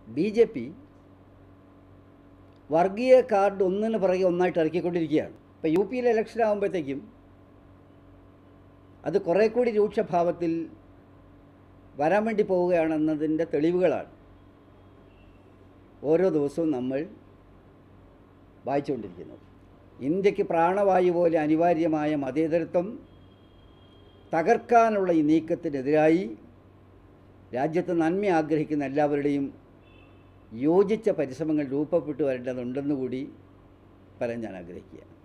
B J P വർഗീയ card ഒന്നിന് പുറകെ ഒന്നായിട്ട് ഇറക്കിക്കൊണ്ടിരിക്കുകയാണ് ഇപ്പോൾ യു പിയിലെ ഇലക്ഷൻ ആകുമ്പോഴത്തേക്കും അത് കുറേ കൂടി രൂക്ഷഭാവത്തിൽ വരാൻ വേണ്ടി പോവുകയാണെന്നതിൻ്റെ തെളിവുകളാണ് ഓരോ ദിവസവും നമ്മൾ വായിച്ചുകൊണ്ടിരിക്കുന്നത് ഇന്ത്യക്ക് പ്രാണവായു പോലെ അനിവാര്യമായ മതേതരത്വം തകർക്കാനുള്ള ഈ നീക്കത്തിനെതിരായി രാജ്യത്ത് നന്മ ആഗ്രഹിക്കുന്ന എല്ലാവരുടെയും യോജിച്ച പരിശ്രമങ്ങൾ രൂപപ്പെട്ടു വരേണ്ടതുണ്ടെന്ന് കൂടി പറയാൻ ഞാൻ ആഗ്രഹിക്കുകയാണ്